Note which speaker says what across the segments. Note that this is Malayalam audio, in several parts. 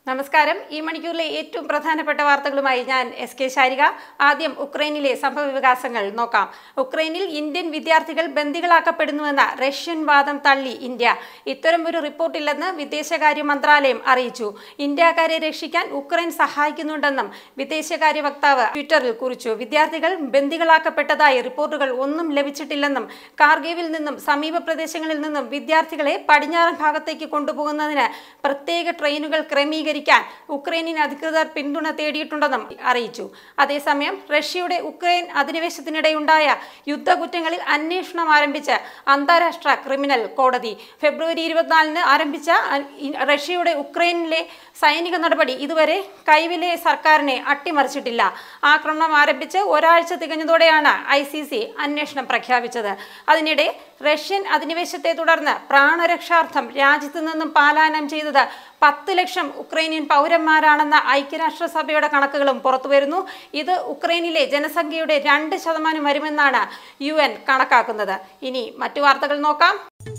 Speaker 1: നമസ്കാരം ഈ മണിക്കൂറിലെ ഏറ്റവും പ്രധാനപ്പെട്ട വാർത്തകളുമായി ഞാൻ എസ് കെ ശാരിക ആദ്യം ഉക്രൈനിലെ സംഭവ വികാസങ്ങൾ നോക്കാം ഉക്രൈനിൽ ഇന്ത്യൻ വിദ്യാർത്ഥികൾ ബന്ദികളാക്കപ്പെടുന്നുവെന്ന റഷ്യൻ വാദം തള്ളി ഇന്ത്യ ഇത്തരമൊരു റിപ്പോർട്ടില്ലെന്ന് വിദേശകാര്യ മന്ത്രാലയം അറിയിച്ചു ഇന്ത്യക്കാരെ രക്ഷിക്കാൻ ഉക്രൈൻ സഹായിക്കുന്നുണ്ടെന്നും വിദേശകാര്യ വക്താവ് ട്വിറ്ററിൽ കുറിച്ചു വിദ്യാർത്ഥികൾ ബന്ദികളാക്കപ്പെട്ടതായി റിപ്പോർട്ടുകൾ ഒന്നും ലഭിച്ചിട്ടില്ലെന്നും കാർഗീവിൽ നിന്നും സമീപ പ്രദേശങ്ങളിൽ നിന്നും വിദ്യാർത്ഥികളെ പടിഞ്ഞാറൻ ഭാഗത്തേക്ക് കൊണ്ടുപോകുന്നതിന് പ്രത്യേക ട്രെയിനുകൾ ക്രമീകരിക്കാൻ ഉക്രൈനിയൻ അധികൃതർ പിന്തുണ തേടിയിട്ടുണ്ടെന്നും അറിയിച്ചു അതേസമയം റഷ്യയുടെ ഉക്രൈൻ അധിനിവേശത്തിനിടെയുണ്ടായ യുദ്ധകുറ്റങ്ങളിൽ അന്വേഷണം ആരംഭിച്ച അന്താരാഷ്ട്ര ക്രിമിനൽ കോടതി ഫെബ്രുവരി ഇരുപത്തിനാലിന് ആരംഭിച്ച അ- ഇ- റഷ്യയുടെ ഉക്രൈനിലെ സൈനിക നടപടി ഇതുവരെ കൈവിലെ സർക്കാരിനെ അട്ടിമറിച്ചിട്ടില്ല ആക്രമണം ആരംഭിച്ച് ഒരാഴ്ച തികഞ്ഞതോടെയാണ് ഐ സി സി അന്വേഷണം പ്രഖ്യാപിച്ചത് അതിനിടെ റഷ്യൻ അധിനിവേശത്തെ തുടർന്ന് പ്രാണരക്ഷാർത്ഥം രാജ്യത്തു നിന്നും പാലായനം ചെയ്തത് പത്ത് ലക്ഷം ഉക്രൈനിയൻ പൗരന്മാരാണെന്ന ഐക്യരാഷ്ട്രസഭയുടെ കണക്കുകളും പുറത്തുവരുന്നു ഇത് ഉക്രൈനിലെ ജനസംഖ്യയുടെ രണ്ട് ശതമാനം വരുമെന്നാണ് യു എൻ കണക്കാക്കുന്നത് ഇനി മറ്റു വാർത്തകൾ നോക്കാം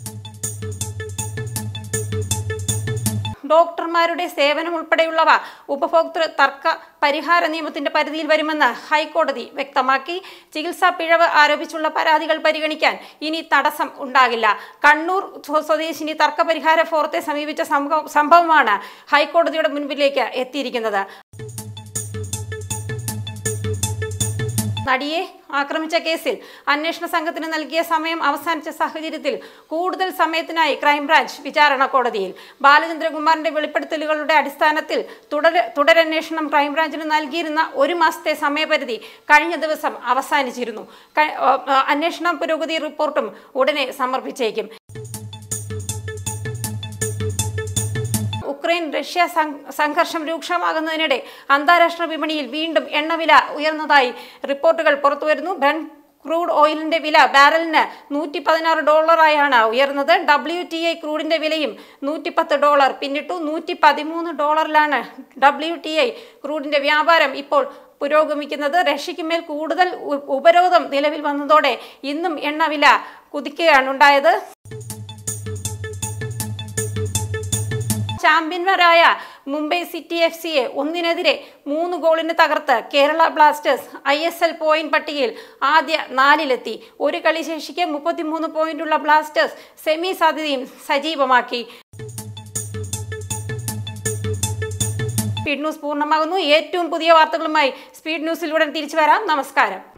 Speaker 1: ഡോക്ടർമാരുടെ സേവനം ഉൾപ്പെടെയുള്ളവ ഉപഭോക്തൃ തർക്ക പരിഹാര നിയമത്തിന്റെ പരിധിയിൽ വരുമെന്ന് ഹൈക്കോടതി വ്യക്തമാക്കി ചികിത്സാ പിഴവ് ആരോപിച്ചുള്ള പരാതികൾ പരിഗണിക്കാൻ ഇനി തടസ്സം ഉണ്ടാകില്ല കണ്ണൂർ സ്വ- സ്വദേശിനി തർക്ക പരിഹാര ഫോറത്തെ സമീപിച്ച സംഭവ- സംഭവമാണ് ഹൈക്കോടതിയുടെ മുൻപിലേക്ക് എത്തിയിരിക്കുന്നത് നടിയെ ആക്രമിച്ച കേസിൽ അന്വേഷണ സംഘത്തിന് നൽകിയ സമയം അവസാനിച്ച സാഹചര്യത്തിൽ കൂടുതൽ സമയത്തിനായി ക്രൈംബ്രാഞ്ച് വിചാരണ കോടതിയിൽ ബാലചന്ദ്രകുമാറിന്റെ വെളിപ്പെടുത്തലുകളുടെ അടിസ്ഥാനത്തിൽ തുടര തുടരന്വേഷണം ക്രൈംബ്രാഞ്ചിന് നൽകിയിരുന്ന ഒരു മാസത്തെ സമയപരിധി കഴിഞ്ഞ ദിവസം അവസാനിച്ചിരുന്നു ക- ആ, അന്വേഷണ പുരോഗതി റിപ്പോർട്ടും ഉടനെ സമർപ്പിച്ചേക്കും ഉക്രൈൻ റഷ്യ സം- സംഘർഷം രൂക്ഷമാകുന്നതിനിടെ അന്താരാഷ്ട്ര വിപണിയിൽ വീണ്ടും എണ്ണവില ഉയർന്നതായി റിപ്പോർട്ടുകൾ പുറത്തുവരുന്നു ബ്രൻ ക്രൂഡ് ഓയിലിന്റെ വില ബാരലിന് നൂറ്റി പതിനാറ് ഡോളറായാണ് ഉയർന്നത് ഡബ്ല്യു ടി ഐ ക്രൂഡിന്റെ വിലയും നൂറ്റിപ്പത്ത് ഡോളർ പിന്നിട്ടു നൂറ്റി പതിമൂന്ന് ഡോളറിലാണ് ഡബ്ല്യു ടി ഐ ക്രൂഡിന്റെ വ്യാപാരം ഇപ്പോൾ പുരോഗമിക്കുന്നത് റഷ്യയ്ക്ക് മേൽ കൂടുതൽ ഉ- ഉപരോധം നിലവിൽ വന്നതോടെ ഇന്നും എണ്ണവില കുതിക്കുകയാണ് ഉണ്ടായത് ചാമ്പ്യന്മാരായ മുംബൈ സിറ്റി എഫ് സിയെ ഒന്നിനെതിരെ മൂന്ന് ഗോളിന് തകർത്ത് Kerala Blasters I S L point പട്ടികയിൽ ആദ്യ നാലിലെത്തി ഒരു കളി ശേഷിക്ക് മുപ്പത്തിമൂന്ന് പോയിന്റുള്ള ബ്ലാസ്റ്റേഴ്സ് സെമി സാധ്യതയും സജീവമാക്കി സ്പീഡ് ന്യൂസ് പൂർണ്ണമാകുന്നു ഏറ്റവും പുതിയ വാർത്തകളുമായി സ്പീഡ് ന്യൂസിലൂടെ തിരിച്ചു വരാം നമസ്കാരം